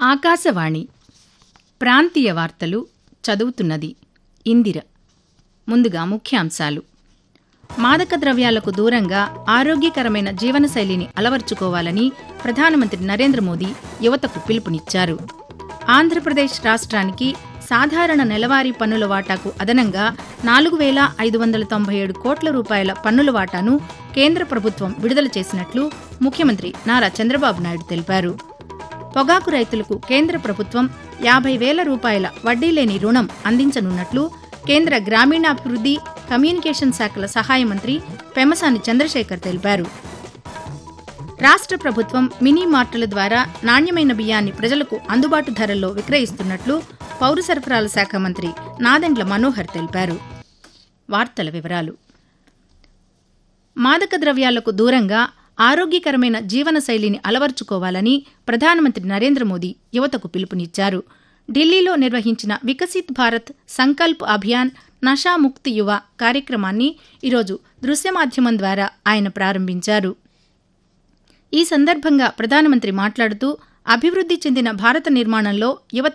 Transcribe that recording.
ఆకాశవాణి ప్రాంతీయ వార్తలు చదువుతున్నది ఇందిర ముందుగా ముఖ్యాంశాలు మాదక ద్రవ్యాలకు దూరంగా ఆరోగ్యకరమైన జీవనశైలిని అలవర్చుకోవాలని ప్రధానమంత్రి నరేంద్ర మోదీ యువతకు పిలుపునిచ్చారు ఆంధ్రప్రదేశ్ రాష్ట్రానికి సాధారణ నెలవారీ పన్నుల వాటాకు అదనంగా నాలుగు వేల ఐదు వందల తొంభై ఏడు కోట్ల రూపాయల పన్నుల వాటాను కేంద్ర ప్రభుత్వం విడుదల చేసినట్లు ముఖ్యమంత్రి నారా చంద్రబాబు నాయుడు తెలిపారు పొగాకు రైతులకు కేంద్ర ప్రభుత్వం యాభై వేల రూపాయల వడ్డీ లేని రుణం అందించనున్నట్లు కేంద్ర గ్రామీణాభివృద్ధి కమ్యూనికేషన్ శాఖల సహాయ మంత్రి పెమసాని చంద్రశేఖర్ తెలిపారు రాష్ట్ర ప్రభుత్వం మినీ మార్టుల ద్వారా నాణ్యమైన బియ్యాన్ని ప్రజలకు అందుబాటు ధరల్లో విక్రయిస్తున్నట్లు పౌర సరఫరాల శాఖ మంత్రి నాదెండ్ల మనోహర్ తెలిపారు వార్తల వివరాలు మాదక ద్రవ్యాలకు దూరంగా ఆరోగ్యకరమైన జీవనశైలిని అలవర్చుకోవాలని ప్రధానమంత్రి నరేంద్ర మోదీ యువతకు పిలుపునిచ్చారు ఢిల్లీలో నిర్వహించిన వికసిత్ భారత్ సంకల్ప్ అభియాన్ నషాముక్తి యువ కార్యక్రమాన్ని ఈరోజు దృశ్య మాధ్యమం ద్వారా ఆయన ప్రారంభించారు ఈ సందర్భంగా ప్రధానమంత్రి మాట్లాడుతూ అభివృద్ధి చెందిన భారత నిర్మాణంలో యువత